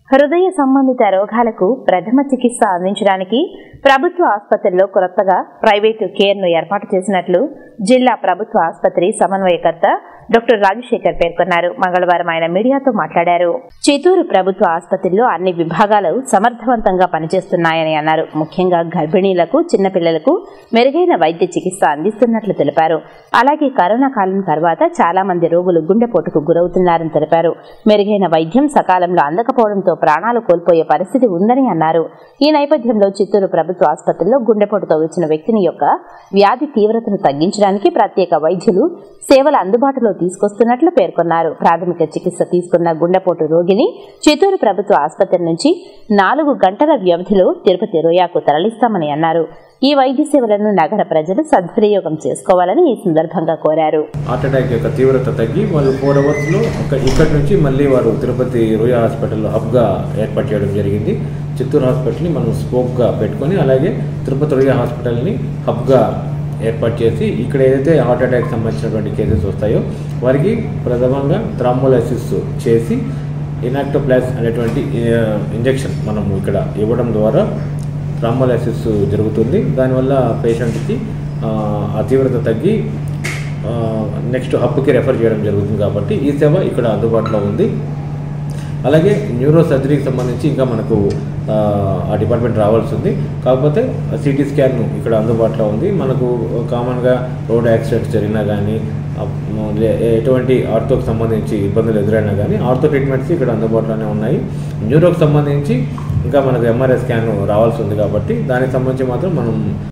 హృదయ సంబంధిత రోగాలకు ప్రథమ చికిత్స అందించడానికి ప్రభుత్వ ఆసుపత్రిలో కొత్తగా ప్రైవేటు కేర్ను ఏర్పాటు చేసినట్లు జిల్లా ప్రభుత్వ ఆసుపత్రి సమన్వయకర్త డాక్టర్ రాజశేఖర్ పేర్కొన్నారు మంగళవారం ఆయన మీడియాతో మాట్లాడారు చిత్తూరు ప్రభుత్వ ఆసుపత్రిలో అన్ని విభాగాలు సమర్థవంతంగా పనిచేస్తున్నాయని అన్నారు ముఖ్యంగా గర్భిణీలకు చిన్నపిల్లలకు మెరుగైన వైద్య చికిత్స అందిస్తున్నట్లు తెలిపారు అలాగే కరోనా కాలం తర్వాత చాలా మంది రోగులు గుండెపోటుకు గురవుతున్నారని తెలిపారు మెరుగైన వైద్యం సకాలంలో అందకపోవడంతో ప్రాణాలు కోల్పోయే పరిస్థితి ఉందని అన్నారు ఈ నేపథ్యంలో చిత్తూరు ప్రభుత్వ ఆసుపత్రిలో గుండెపోటుతో వచ్చిన వ్యక్తిని యొక్క వ్యాధి తీవ్రతను తగ్గించడానికి ప్రత్యేక వైద్యులు సేవలు అందుబాటులో తీసుకొస్తున్నట్లు పేర్కొన్నారు ప్రాథమిక చికిత్స తీసుకున్న గుండెపోటు రోగిని చిత్తూరు ప్రభుత్వ ఆసుపత్రి నుంచి నాలుగు గంటల వ్యవధిలో తిరుపతి రోయాకు తరలిస్తామని అన్నారు ఈ వైద్య సేవలను నగర ప్రజలు సద్వినియోగం చేసుకోవాలని ఈ సందర్భంగా కోరారు హార్ట్ అటాక్ యొక్క తీవ్రత తగ్గి వాళ్ళు ఫోర్ అవర్స్లో ఒక ఇక్కడి నుంచి మళ్ళీ వారు తిరుపతి రోయా హాస్పిటల్లో హబ్గా ఏర్పాటు చేయడం జరిగింది చిత్తూరు హాస్పిటల్ని మనం స్పోక్గా పెట్టుకొని అలాగే తిరుపతి రోయా హాస్పిటల్ని హబ్గా ఏర్పాటు చేసి ఇక్కడ ఏదైతే హార్ట్ అటాక్ సంబంధించినటువంటి కేసెస్ వస్తాయో వారికి ప్రథమంగా థ్రాంబోలైసిస్ చేసి ఇనాక్టోప్లాస్ అనేటువంటి ఇంజెక్షన్ మనం ఇక్కడ ఇవ్వడం ద్వారా థ్రాంబోలైసిస్ జరుగుతుంది దానివల్ల పేషెంట్కి ఆ తీవ్రత తగ్గి నెక్స్ట్ హబ్కి రెఫర్ చేయడం జరుగుతుంది కాబట్టి ఈ సేవ ఇక్కడ అందుబాటులో ఉంది అలాగే న్యూరో సర్జరీకి సంబంధించి ఇంకా మనకు ఆ డిపార్ట్మెంట్ రావాల్సి ఉంది కాకపోతే సిటీ స్కాన్ ఇక్కడ అందుబాటులో ఉంది మనకు కామన్గా రోడ్ యాక్సిడెంట్స్ జరిగినా కానీ ఎటువంటి ఆర్థోకి సంబంధించి ఇబ్బందులు ఎదురైనా కానీ ఆర్థో ట్రీట్మెంట్స్ ఇక్కడ అందుబాటులోనే ఉన్నాయి న్యూరోకి సంబంధించి ఇంకా మనకు ఎంఆర్ఐ స్కాన్ రావాల్సి ఉంది కాబట్టి దానికి సంబంధించి మాత్రం మనం